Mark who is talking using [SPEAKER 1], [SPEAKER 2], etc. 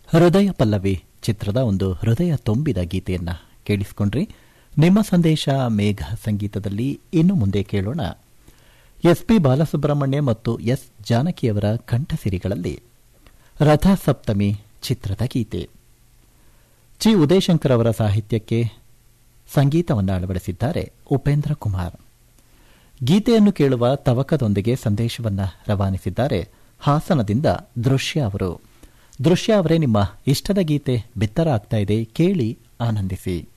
[SPEAKER 1] ಹೃದಯ ಪಲ್ಲವಿ ಚಿತ್ರದ ಒಂದು ಹೃದಯ ತುಂಬಿದ ಗೀತೆಯನ್ನ ಕೇಳಿಸಿಕೊಂಡ್ರಿ ನಿಮ್ಮ ಸಂದೇಶ ಮೇಘ ಸಂಗೀತದಲ್ಲಿ ಇನ್ನು ಮುಂದೆ ಕೇಳೋಣ ಎಸ್ಪಿ ಬಾಲಸುಬ್ರಹ್ಮಣ್ಯ ಮತ್ತು ಎಸ್ ಜಾನಕಿಯವರ ಕಂಠಸಿರಿಗಳಲ್ಲಿ ರಥ ಸಪ್ತಮಿ ಚಿತ್ರದ ಗೀತೆ ಜಿ ಉದಯಶಂಕರ್ ಅವರ ಸಾಹಿತ್ಯಕ್ಕೆ ಸಂಗೀತವನ್ನು ಅಳವಡಿಸಿದ್ದಾರೆ ಉಪೇಂದ್ರ ಕುಮಾರ್ ಗೀತೆಯನ್ನು ಕೇಳುವ ತವಕದೊಂದಿಗೆ ಸಂದೇಶವನ್ನು ರವಾನಿಸಿದ್ದಾರೆ ಹಾಸನದಿಂದ ದೃಶ್ಯ ಅವರು ದೃಶ್ಯ ಅವರೇ ನಿಮ್ಮ ಇಷ್ಟದ ಗೀತೆ ಬಿತ್ತರ ಆಗ್ತಾ ಇದೆ ಕೇಳಿ ಆನಂದಿಸಿ